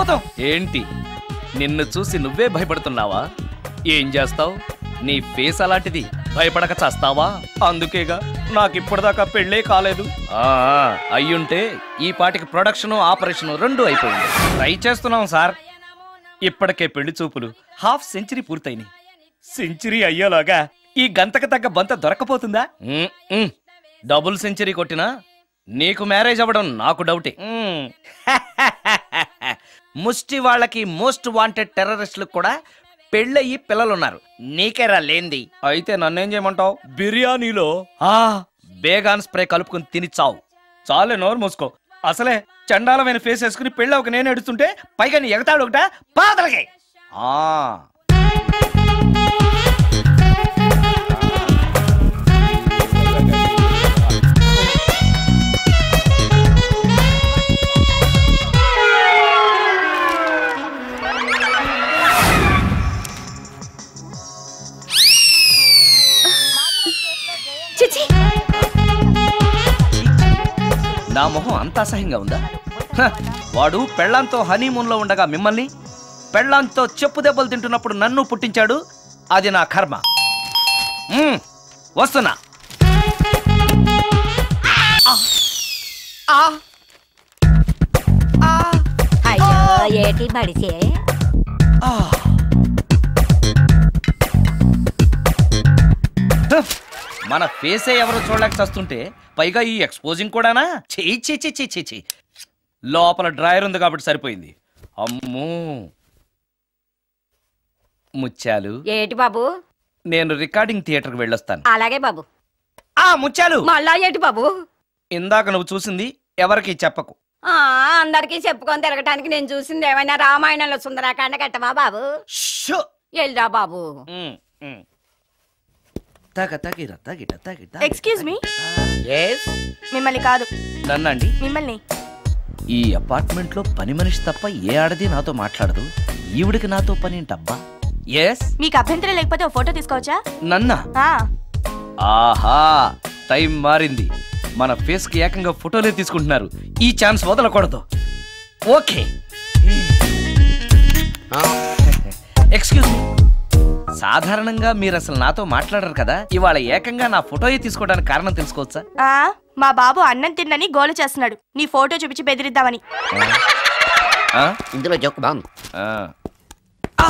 చచ్చిపోతాం ఏంటి నిన్ను చూసి నువ్వే భయపడుతున్నావా ఏం చేస్తావు నీ ఫేస్ అలాంటిది భయపడక చస్తావా అందుకేగా నాకు ఇప్పటిదాకా పెళ్ళే కాలేదు ఆ, ఆ, అయ్యుంటే ఈ పాటికి ప్రొడక్షన్ ఆపరేషన్ రెండు అయిపోయింది ట్రై చేస్తున్నాం సార్ ఇప్పటికే పెళ్లి చూపులు హాఫ్ సెంచరీ పూర్తయినాయి సెంచరీ అయ్యేలాగా ఈ గంతకు తగ్గ బంత దొరకపోతుందా ఉమ్, ఉమ్. డబుల్ సెంచరీ కొట్టినా నీకు మ్యారేజ్ అవ్వడం నాకు డౌటే ఉమ్. ముష్టి వాళ్ళకి మోస్ట్ వాంటెడ్ టెర్రరిస్టులకు కూడా పెళ్ళయి పిల్లలున్నారు నీకేరా లేంది అయితే నన్నేం చేయమంటావు బిర్యానీలో ఆ బేగాన్ స్ప్రే కలుపుకుని తిని చావు చాలే నోరు మూసుకో అసలే చండాలమైన ఫేస్ వేసుకుని పెళ్ళి ఒక నేను ఎడుతుంటే పైగా నీ ఎగతాడు ఒకట పాదలకి ఆ చిచి నా మొహం అంత అసహ్యంగా ఉందా హ, వాడు పెళ్ళాంతో హనీమూన్లో ఉండగా మిమ్మల్ని పెళ్ళాంతో చెప్పు దెబ్బలు తింటున్నప్పుడు నన్ను పుట్టించాడు అది నా కర్మ మ్మ్, వస్తున్నా అయ్యో ఏటి బడిసే ఆ. హ, మన ఫేసే ఎవరు చూడలేక చస్తుంటే పైగా ఈ ఎక్స్పోజింగ్ కూడానా చెయ్యి చెయ్యి చెయ్యి చెయ్యి లోపల డ్రాయర్ ఉంది కాబట్టి సరిపోయింది అమ్మో ముత్యాలు ఏటి బాబు నేను రికార్డింగ్ థియేటర్కి వెళ్ళొస్తాను అలాగే బాబు ఆ ముత్యాలు మళ్ళా ఏటి బాబు ఇందాక నువ్వు చూసింది ఎవరికి చెప్పకు ఆ అందరికీ చెప్పుకొని తిరగటానికి నేను చూసింది ఏమైనా రామాయణంలో సుందరాకాండ కట్టవా బాబు షో ఎల్రా బాబు ఉమ్, ఉమ్. తగ తగిర తగిట తగిట ఎక్స్క్యూజ్ మీ ఎస్ మిమ్మల్ని కాదు నన్నండి మిమ్మల్ని ఈ అపార్ట్మెంట్ లో పని మనిషి తప్ప ఏ ఆడది నాతో మాట్లాడదు ఈవిడికి నాతో పని ఏంటబ్బా ఎస్ మీకు అభ్యంతరం లేకపోతే ఓ ఫోటో తీసుకోవచ్చా నన్నా ఆ, ఆహా టైం మారింది మన ఫేస్ కి ఏకంగా ఫోటోలే తీసుకుంటున్నారు ఈ ఛాన్స్ వదలకూడదు ఓకే ఎక్స్క్యూజ్ మీ సాధారణంగా మీరు అసలు నాతో మాట్లాడరు కదా ఇవాళ ఏకంగా నా ఫోటోయే తీసుకోవడానికి కారణం తెలుసుకోవచ్చా ఆ, మా బాబు అన్నం తిన్నని గోలు చేస్తున్నాడు నీ ఫోటో చూపించి బెదిరిద్దామని ఆ? ఇందులో జోక్ బాగుంది ఆ. ఆ!